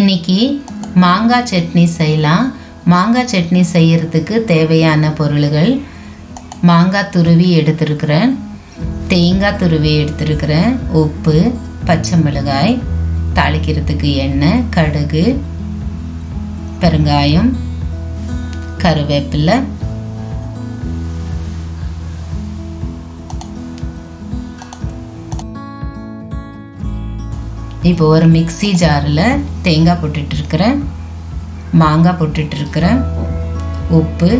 இன்னைக்கு மாங்காய் சட்னி செய்யலாம் மாங்காய் சட்னி செய்யறதுக்கு தேவையான பொருள்கள் மாங்காய் துருவி எடுத்திருக்கிறேன் தேங்காய் துருவி எடுத்திருக்கிறேன் உப்பு பச்சை மிளகாய் தாளிக்கிறதுக்கு எண்ணெய் கடுகு பெருங்காயம் கருவேப்பிலை இப்போ ஒரு மிக்ஸி ஜாரில் தேங்காய் போட்டுட்டு இருக்கிறேன் மாங்காய் போட்டுட்டு இருக்கிறேன் உப்பு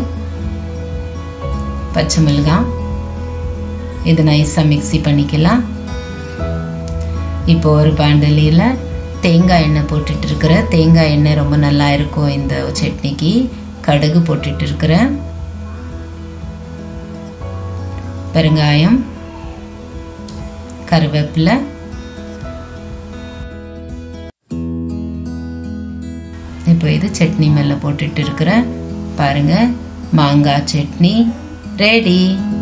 பச்சை மிளகாய் இது நைஸாக மிக்ஸி பண்ணிக்கலாம் இப்போ ஒரு பாண்டலியில் தேங்காய் எண்ணெய் போட்டுட்டு இருக்கிறேன் தேங்காய் எண்ணெய் ரொம்ப நல்லா இருக்கும் இந்த சட்னிக்கு கடுகு போட்டுட்டு இருக்கிறேன் பெருங்காயம் கருவேப்பிலை இப்போ இது சட்னி மேலே போட்டுட்டு இருக்கிறேன் பாருங்க மாங்காய் சட்னி ரெடி